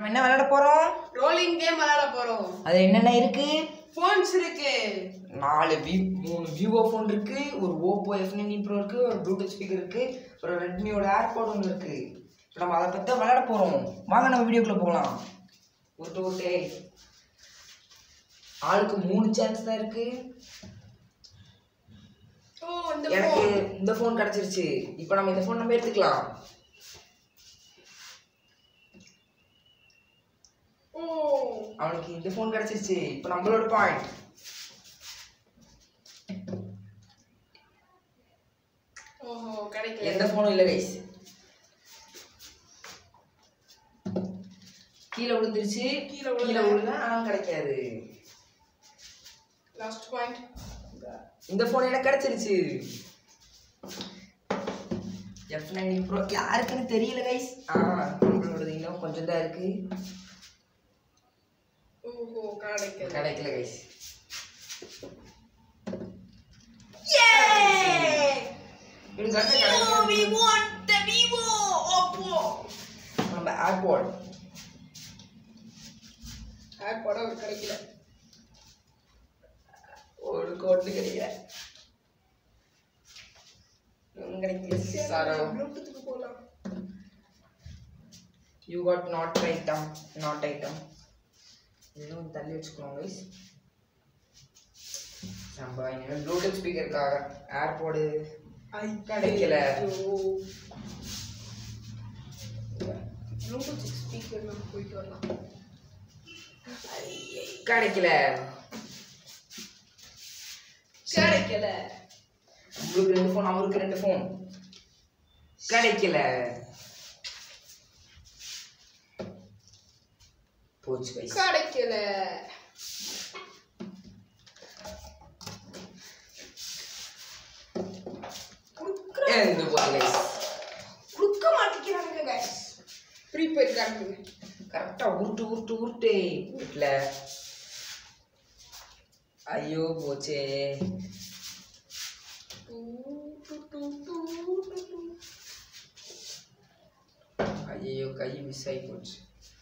நம்ம என்ன விளையாட போறோம் ரோலிங் கேம் விளையாட போறோம் அது என்னென்ன இருக்கு போன்ஸ் இருக்கு நாலு வி மூணு விவோ ஃபோன் இருக்கு ஒரு ஓப்போ எஃப் நைன் ப்ரோ இருக்கு ஒரு ப்ளூடூத் ஸ்பீக்கர் இருக்கு ஒரு ரெட்மியோட ஏர்போர்ட் ஒன்று இருக்கு இப்போ நம்ம அதை பற்றி விளையாட போகிறோம் வாங்க நம்ம வீடியோக்குள்ளே போகலாம் உருட்டு உருட்டே ஆளுக்கு மூணு சான்ஸ் தான் இருக்கு ஓ இந்த எனக்கு phone. இந்த ஃபோன் கிடச்சிருச்சு இப்போ நம்ம இந்த ஃபோன் நம்ம எடுத்துக்கலாம் ஓ அவனுக்கு இந்த ஃபோன் கிடச்சிருச்சு இப்போ நம்மளோட பாயிண்ட் ஓஹோ கிடைக்கல எந்த ஃபோனும் இல்லை கைஸ் கீழே விழுந்துருச்சு கீழே கீழே விழுந்தா? விழுந்தா ஆனால் கிடைக்காது லாஸ்ட் பாயிண்ட் இந்த ஃபோன் எனக்கு கிடைச்சிருச்சு எஃப் நைன் ப்ரோ யாருக்குன்னு தெரியல கைஸ் ஆ நம்மளோடது இன்னும் கொஞ்சம் தான் இருக்கு ஓஹோ கிடைக்கல கிடைக்கல கைஸ் எனக்கு அடுத்து கிடைக்காது. நம்ம ஏர்போர்ட் ஏர்போர்ட் அவர் கிடைக்கல ஒரு கோட்டு கிடைக்கல ஒண்ணும் கிடைக்கல சாரோ ப்ளூடூத்துக்கு போகலாம் you got not item not item இன்னும் தள்ளி வச்சுக்கலாம் கைஸ் நம்ம இனிமேல் ப்ளூடூத் ஸ்பீக்கருக்காக ஏர்போர்டு கிடைக்கல. ப்ளூடூத் ஸ்பீக்கர் நம்ம போயிட்டு வரலாம் கிடைக்கல கிடைக்கல உங்களுக்கு ரெண்டு ஃபோன் அவருக்கு ரெண்டு ஃபோன் கிடைக்கல போச்சு கைஸ் கிடைக்கல எந்த போச்சு கைஸ் கொடுக்க மாட்டேங்கிறாங்க கைஸ் ப்ரீபெய்ட் கார்டு கரெக்டாக உருட்டு உருட்டு உருட்டு வீட்டில் ஐயோ போச்சே ஐயோ கை மிஸ் ஆகி போச்சு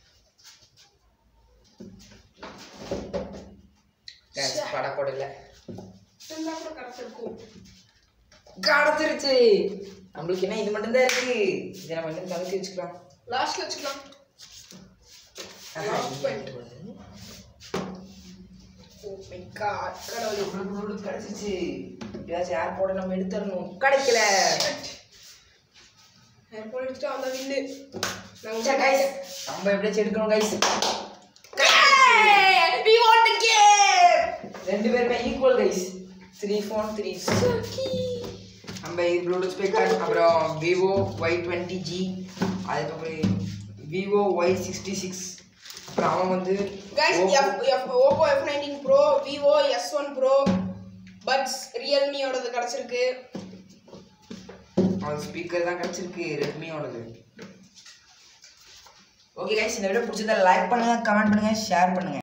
Guys, படப்படல இருந்தா கூட கிடைச்சிருக்கும் கடத்திருச்சு நம்மளுக்கு என்ன இது மட்டும்தான் இருக்கு இதை நம்ம இன்னும் கலக்கி வச்சுக்கலாம் லாஸ்ட்ல வச்சுக்கலாம் Last point. Oh my god கடவுளே கிடைச்சிச்சு எப்படியாச்சும் ஏர்போர்ட்டை நம்ம எடுத்துடணும் கிடைக்கல ஏர்போர்ட் எடுத்துட்டு அந்த வில்லு சரி, guys, நம்ம எப்படியாச்சும் எடுக்கணும் guys we want the game ரெண்டு பேருமே equal guys three phone three நம்ம ப்ளூடூத் ஸ்பீக்கர் அப்புறம் விவோ ஒய் டுவெண்ட்டி ஜி அதுக்கப்புறம் விவோ ஒய் சிக்ஸ்டி சிக்ஸ் அப்புறம் அவன் வந்து guys F, F, Oppo F19 Pro Vivo S1 Pro buds ரியல்மியோடது கிடைச்சிருக்கு அவன் ஸ்பீக்கர் தான் கிடச்சிருக்கு ரெட்மியோடது ஓகே கைஸ் இந்த வீடியோ பிடிச்சதை லைக் பண்ணுங்க கமெண்ட் பண்ணுங்க ஷேர் பண்ணுங்க